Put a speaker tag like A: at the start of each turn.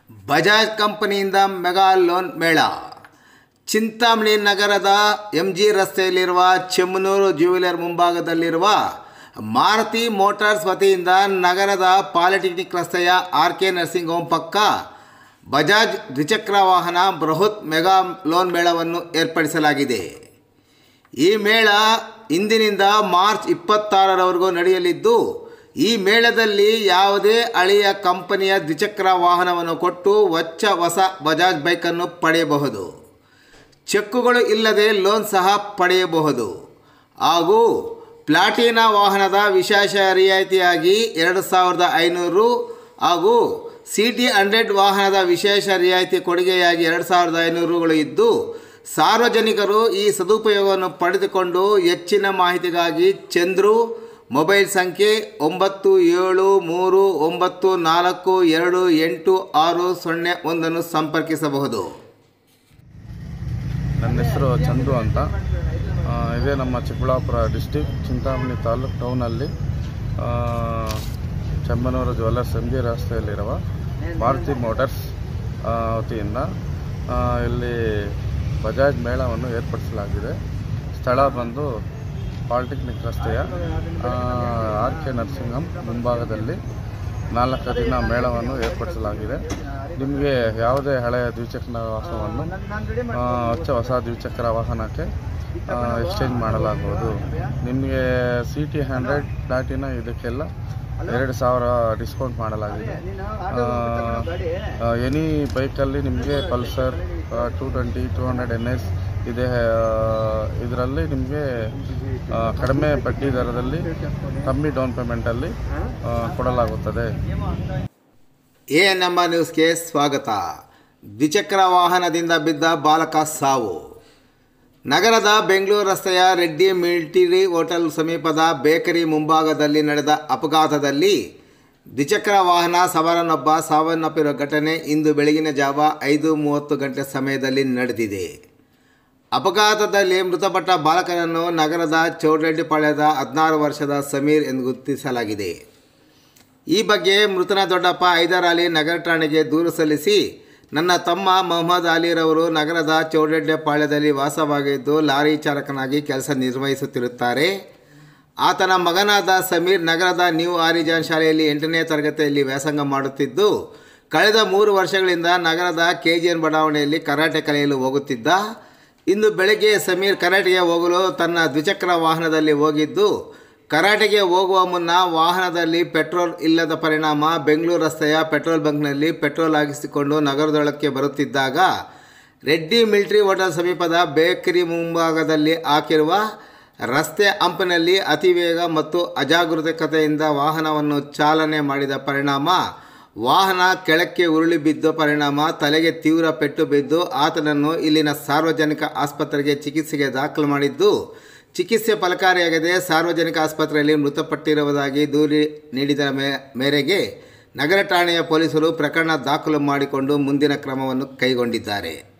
A: ಬಜಾಜ್ ಕಂಪನಿಯಿಂದ mega loan ಮೇಳ ಚಿಂತಾಮಣಿ ನಗರದ ಎಂ ಜಿ ರಸ್ತೆಯಲ್ಲಿರುವ ಚೆಮ್ಮನೂರು ಜ್ಯುವೆಲರ್ ಮುಂಭಾಗದಲ್ಲಿರುವ ಮಾರುತಿ ಮೋಟಾರ್ಸ್ ವತಿಯಿಂದ ನಗರದ ಪಾಲಿಟೆಕ್ನಿಕ್ ರಸ್ತೆಯ ಆರ್ ಕೆ ನರ್ಸಿಂಗ್ ಹೋಮ್ ಪಕ್ಕ ಬಜಾಜ್ ದ್ವಿಚಕ್ರ ವಾಹನ ಬೃಹತ್ ಮೆಗಾ ಲೋನ್ ಮೇಳವನ್ನು ಏರ್ಪಡಿಸಲಾಗಿದೆ ಈ ಮೇಳ ಇಂದಿನಿಂದ ಮಾರ್ಚ್ ಇಪ್ಪತ್ತಾರರವರೆಗೂ ನಡೆಯಲಿದ್ದು ಈ ಮೇಳದಲ್ಲಿ ಯಾವುದೇ ಹಳೆಯ ಕಂಪನಿಯ ದ್ವಿಚಕ್ರ ವಾಹನವನ್ನು ಕೊಟ್ಟು ಹೊಚ್ಚ ಹೊಸ ಬಜಾಜ್ ಬೈಕನ್ನು ಪಡೆಯಬಹುದು ಚೆಕ್ಕುಗಳು ಇಲ್ಲದೆ ಲೋನ್ ಸಹ ಪಡೆಯಬಹುದು ಹಾಗೂ ಪ್ಲಾಟಿನಾ ವಾಹನದ ವಿಶೇಷ ರಿಯಾಯಿತಿಯಾಗಿ ಎರಡು ಸಾವಿರದ ಐನೂರು ಹಾಗೂ ಸಿ ಟಿ ಹಂಡ್ರೆಡ್ ವಾಹನದ ವಿಶೇಷ ರಿಯಾಯಿತಿ ಕೊಡುಗೆಯಾಗಿ ಎರಡು ಸಾವಿರದ ಐನೂರುಗಳು ಇದ್ದು ಸಾರ್ವಜನಿಕರು ಈ ಸದುಪಯೋಗವನ್ನು ಪಡೆದುಕೊಂಡು ಹೆಚ್ಚಿನ ಮಾಹಿತಿಗಾಗಿ ಚಂದ್ರು ಮೊಬೈಲ್ ಸಂಖ್ಯೆ ಒಂಬತ್ತು ಏಳು ಮೂರು ಒಂಬತ್ತು ನಾಲ್ಕು ಎರಡು ಎಂಟು ಆರು ಸೊನ್ನೆ ಒಂದನ್ನು ಸಂಪರ್ಕಿಸಬಹುದು
B: ನನ್ನ ಹೆಸರು ಚಂದು ಅಂತ ಆ, ಇದೇ ನಮ್ಮ ಚಿಕ್ಕಬಳ್ಳಾಪುರ ಡಿಸ್ಟಿಕ್ ಚಿಂತಾಮಣಿ ತಾಲೂಕು ಟೌನಲ್ಲಿ ಆ, ಚೆಮ್ಮನೂರು ಜ್ಯುವೆಲ್ಲರ್ಸ್ ಎಂ ಜಿ ರಸ್ತೆಯಲ್ಲಿರುವ ಮಾರುತಿ ಮೋಟರ್ಸ್ ಆ, ವತಿಯಿಂದ ಆ, ಇಲ್ಲಿ ಬಜಾಜ್ ಮೇಳವನ್ನು ಏರ್ಪಡಿಸಲಾಗಿದೆ ಸ್ಥಳ ಬಂದು ಪಾಲಿಟೆಕ್ನಿಕ್ ರಸ್ತೆಯ ಆರ್ ಕೆ ನರ್ಸಿಂಗ್ ಹೋಮ್ ಮುಂಭಾಗದಲ್ಲಿ ನಾಲ್ಕು ದಿನ ಮೇಳವನ್ನು ಏರ್ಪಡಿಸಲಾಗಿದೆ ನಿಮಗೆ ಯಾವುದೇ ಹಳೆಯ ದ್ವಿಚಕ್ರ ವಾಹನವನ್ನು ಆ, ಹೊಸ ಹೊಸ ದ್ವಿಚಕ್ರ ವಾಹನಕ್ಕೆ ಎಕ್ಸ್ಚೇಂಜ್ ಮಾಡಲಾಗುವುದು ನಿಮಗೆ ಸಿ ಟಿ ಹಂಡ್ರೆಡ್ ಪ್ಲಾಟಿನ ಇದಕ್ಕೆಲ್ಲ ಎರಡು ಸಾವಿರ ಡಿಸ್ಕೌಂಟ್ ಮಾಡಲಾಗಿದೆ ಎನಿ ಬೈಕಲ್ಲಿ ನಿಮಗೆ Pulsar two twenty two hundred N S ಇದೆ ಇದರಲ್ಲಿ ನಿಮಗೆ ಕಡಿಮೆ ಬಡ್ಡಿ ದರದಲ್ಲಿ ಕಮ್ಮಿ ಡೌನ್ ಪೇಮೆಂಟಲ್ಲಿ ಆ, ಕೊಡಲಾಗುತ್ತದೆ
A: ಎ ನಮ್ಮ ನ್ಯೂಸ್ಗೆ ಸ್ವಾಗತ ದ್ವಿಚಕ್ರ ವಾಹನದಿಂದ ಬಿದ್ದ ಬಾಲಕ ಸಾವು ನಗರದ ಬೆಂಗಳೂರು ರಸ್ತೆಯ ರೆಡ್ಡಿ ಮಿಲಿಟರಿ ಹೋಟೆಲ್ ಸಮೀಪದ ಬೇಕರಿ ಮುಂಭಾಗದಲ್ಲಿ ನಡೆದ ಅಪಘಾತದಲ್ಲಿ ದ್ವಿಚಕ್ರ ವಾಹನ ಸವಾರನೊಬ್ಬ ಸಾವನ್ನಪ್ಪಿರುವ ಘಟನೆ ಇಂದು ಬೆಳಗಿನ ಜಾವ ಐದು ಮೂವತ್ತು ಗಂಟೆ ಸಮಯದಲ್ಲಿ ನಡೆದಿದೆ ಅಪಘಾತದಲ್ಲಿ ಮೃತಪಟ್ಟ ಬಾಲಕನನ್ನು ನಗರದ ಚೌಡರೆಡ್ಡಿಪಾಳ್ಯದ ಹದಿನಾರು ವರ್ಷದ ಸಮೀರ್ ಎಂದು ಗುರುತಿಸಲಾಗಿದೆ ಈ ಬಗ್ಗೆ ಮೃತನ ದೊಡ್ಡಪ್ಪ ಹೈದರ್ ಅಲಿ ನಗರ ಠಾಣೆಗೆ ದೂರು ಸಲ್ಲಿಸಿ ನನ್ನ ತಮ್ಮ ಮೊಹಮ್ಮದ್ ಅಲಿರವರು ನಗರದ ಚೌಡಡ್ಡೆಪಾಳ್ಯದಲ್ಲಿ ವಾಸವಾಗಿದ್ದು ಲಾರಿ ಚಾಲಕನಾಗಿ ಕೆಲಸ ನಿರ್ವಹಿಸುತ್ತಿರುತ್ತಾರೆ ಆತನ ಮಗನಾದ ಸಮೀರ್ ನಗರದ ನ್ಯೂ ಆರಿಜಾನ್ ಶಾಲೆಯಲ್ಲಿ ಎಂಟನೇ ತರಗತಿಯಲ್ಲಿ ವ್ಯಾಸಂಗ ಮಾಡುತ್ತಿದ್ದು ಕಳೆದ ಮೂರು ವರ್ಷಗಳಿಂದ ನಗರದ ಕೆ ಜಿ ಎನ್ ಬಡಾವಣೆಯಲ್ಲಿ ಕರಾಟೆ ಕಲಿಯಲು ಹೋಗುತ್ತಿದ್ದ ಇಂದು ಬೆಳಗ್ಗೆ ಸಮೀರ್ ಕರಾಟೆಗೆ ಹೋಗಲು ತನ್ನ ದ್ವಿಚಕ್ರ ವಾಹನದಲ್ಲಿ ಹೋಗಿದ್ದು ಕರಾಟೆಗೆ ಹೋಗುವ ಮುನ್ನ ವಾಹನದಲ್ಲಿ ಪೆಟ್ರೋಲ್ ಇಲ್ಲದ ಪರಿಣಾಮ ಬೆಂಗಳೂರು ರಸ್ತೆಯ ಪೆಟ್ರೋಲ್ ಬಂಕ್ನಲ್ಲಿ ಪೆಟ್ರೋಲ್ ಹಾಕಿಸಿಕೊಂಡು ನಗರದೊಳಕ್ಕೆ ಬರುತ್ತಿದ್ದಾಗ ರೆಡ್ಡಿ ಮಿಲಿಟರಿ ಹೋಟೆಲ್ ಸಮೀಪದ ಬೇಕರಿ ಮುಂಭಾಗದಲ್ಲಿ ಹಾಕಿರುವ ರಸ್ತೆ ಹಂಪಿನಲ್ಲಿ ಅತಿ ವೇಗ ಮತ್ತು ಅಜಾಗರೂಕತೆಯಿಂದ ವಾಹನವನ್ನು ಚಾಲನೆ ಮಾಡಿದ ಪರಿಣಾಮ ವಾಹನ ಕೆಳಕ್ಕೆ ಉರುಳಿ ಬಿದ್ದ ಪರಿಣಾಮ ತಲೆಗೆ ತೀವ್ರ ಪೆಟ್ಟು ಬಿದ್ದು ಆತನನ್ನು ಇಲ್ಲಿನ ಸಾರ್ವಜನಿಕ ಆಸ್ಪತ್ರೆಗೆ ಚಿಕಿತ್ಸೆಗೆ ದಾಖಲು ಮಾಡಿದ್ದು ಚಿಕಿತ್ಸೆ ಫಲಕಾರಿಯಾಗದೆ ಸಾರ್ವಜನಿಕ ಆಸ್ಪತ್ರೆಯಲ್ಲಿ ಮೃತಪಟ್ಟಿರುವುದಾಗಿ ದೂರಿ ನೀಡಿದ ಮೇ ಮೇರೆಗೆ ನಗರ ಠಾಣೆಯ ಪೊಲೀಸರು ಪ್ರಕರಣ ದಾಖಲು ಮಾಡಿಕೊಂಡು ಮುಂದಿನ ಕ್ರಮವನ್ನು ಕೈಗೊಂಡಿದ್ದಾರೆ